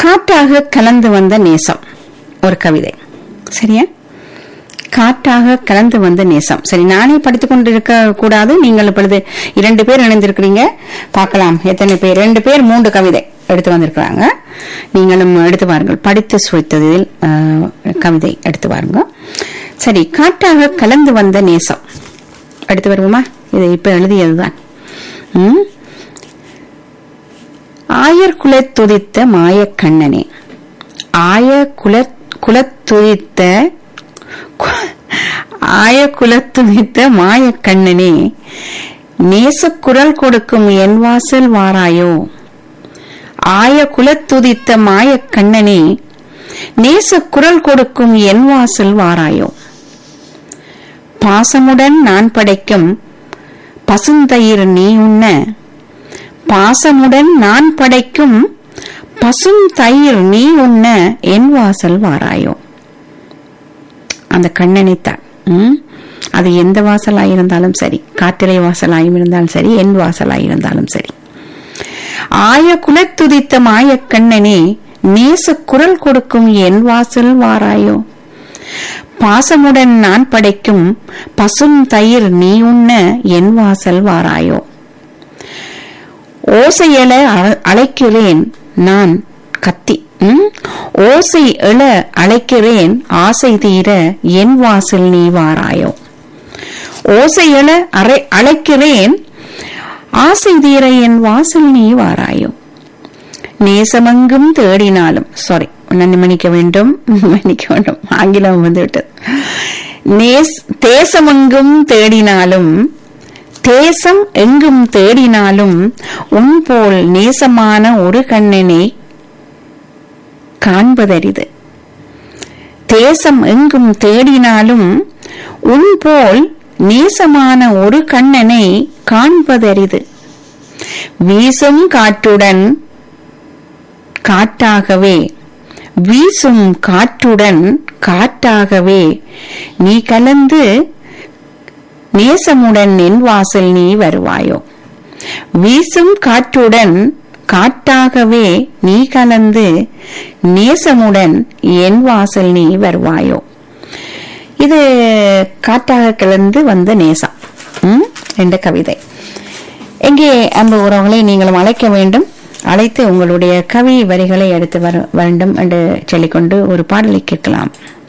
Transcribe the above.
காற்றாக கலந்து வந்த நேசம் ஒரு கவிதை சரியா காற்றாக கலந்து வந்த நேசம் சரி நானே படித்துக் கொண்டிருக்க கூடாது நீங்கள் இப்பொழுது இரண்டு பேர் இணைந்திருக்கிறீங்க பார்க்கலாம் எத்தனை பேர் ரெண்டு பேர் மூன்று கவிதை எடுத்து வந்திருக்கிறாங்க நீங்களும் எடுத்து பாருங்கள் படித்து சுவைத்ததில் அஹ், கவிதை எடுத்து பாருங்க சரி காற்றாக கலந்து வந்த நேசம் எடுத்து வருவோமா இதை இப்ப எழுதியதுதான் ம்? ஆயர் குலத் துதித்த மாயக்கண்ணனே ஆய குல குலத்துதித்த ஆய குலத்துதித்த மாயக்கண்ணனே நேசக்குரல் கொடுக்கும் என் வாசல் வாராயோ ஆய குலத்துதித்த மாயக்கண்ணனே நேசக்குரல் கொடுக்கும் என் வாசல் வாராயோ பாசமுடன் நான் படைக்கும் பசுந்தயிர் நீ உண்ண பாசமுடன் நான் படைக்கும் பசும் தயிர் நீ உண்ண என் வாசல் வாராயோ அந்த கண்ணனைத்தான் ம்? அது எந்த வாசலாய் இருந்தாலும் சரி காற்றிலை வாசலாயும் இருந்தாலும் சரி என் வாசலாய் இருந்தாலும் சரி ஆய குலத்துதித்த மாயக் கண்ணனே நேச குரல் கொடுக்கும் என் வாசல் வாராயோ பாசமுடன் நான் படைக்கும் பசும் தயிர் நீ உண்ண என் வாசல் வாராயோ ஓசையல அழ- அழைக்கிறேன் நான் கத்தி ம்? ஓசை எழ அழைக்கிறேன் ஆசை தீர என் வாசல் நீ வாராயோ ஓசை எழ அரை அழைக்கிறேன் ஆசை தீர என் வாசல் நீ வாராயோ நேசமெங்கும் தேடினாலும் சாரி நன்றி மன்னிக்க வேண்டும் மன்னிக்க வேண்டும் ஆங்கிலம் வந்து விட்டது நேஸ் தேசமெங்கும் தேடினாலும் தேசம் எங்கும் தேடினாலும் உன் போல் நேசமான ஒரு கண்ணனை காண்பதரிது தேசம் எங்கும் தேடினாலும் உன் போல் நேசமான ஒரு கண்ணனை காண்பதரிது வீசும் காற்றுடன் காட்டாகவே வீசும் காற்றுடன் காட்டாகவே நீ கலந்து நேசமுடன் என் வாசல் நீ வருவாயோ வீசும் காற்றுடன் காட்டாகவே நீ கலந்து நேசமுடன் என் வாசல் நீ வருவாயோ இது காட்டாக கலந்து வந்த நேசம் ம்? என்ற கவிதை எங்கே அன்பு உறவுகளை நீங்களும் அழைக்க வேண்டும் அழைத்து உங்களுடைய கவி வரிகளை எடுத்து வர வேண்டும் என்று சொல்லிக்கொண்டு ஒரு பாடலை கேட்கலாம்